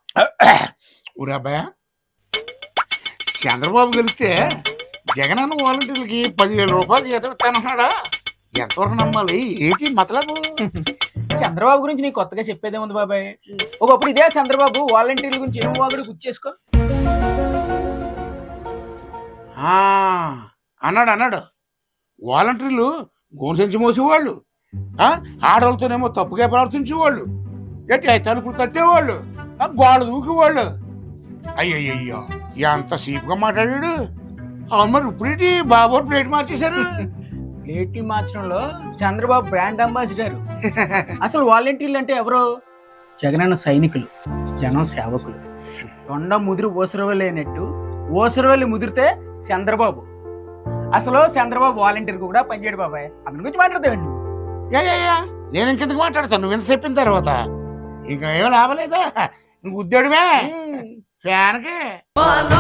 ఊరే అబ్బాయ చంద్రబాబు గెలిస్తే జగనన్న వాలంటీర్లకి పదివేల రూపాయలు జీతం ఇస్తానన్నాడా ఎంతవరకు నమ్మాలి ఏంటి మతలబు చంద్రబాబు గురించి నీకు కొత్తగా చెప్పేదే ఉంది బాబాయ్ ఒకప్పుడు ఇదే చంద్రబాబు వాలంటీర్ల గురించి ఏం వాగుడు గుర్చేసుకో ఆ, అన్నాడు అన్నాడు వాలంటీర్లు గోనసంచి మోసేవాళ్ళు ఆ, ఆడవాళ్ళతోనేమో తప్పుగా ప్రవర్తించేవాళ్ళు ఎట్టి అవి తలుపులు తట్టేవాళ్ళు ఆ, గోడ దూకేవాళ్ళు అయ్యయ్యో ఎంత సీపుగా మాట్లాడాడు అవును మరి ఇప్పుడేంటి బాబు ప్లేట్ మార్చేశారు ప్లేట్లు మార్చడంలో చంద్రబాబు బ్రాండ్ అంబాసిడర్ అసలు వాలంటీర్లు అంటే ఎవరు జగనన్న సైనికులు జనం సేవకులు తొండ ముదిరి ఓసరవలేనట్టు ఓసరవల్లి ముదిరితే చంద్రబాబు అసలు చంద్రబాబు వాలంటీర్ కూడా పనిచేయడు బాబాయ్ అతని గురించి మాట్లాడతావండి నువ్వు యా, యా, యా. నేను ఇంకెందుకు మాట్లాడతాను నువ్వు ఎంత చెప్పిన తర్వాత ఇంకా ఏం లాభలేదా ఇంక ఉద్యోగమే ఫ్యాన్కి మాలో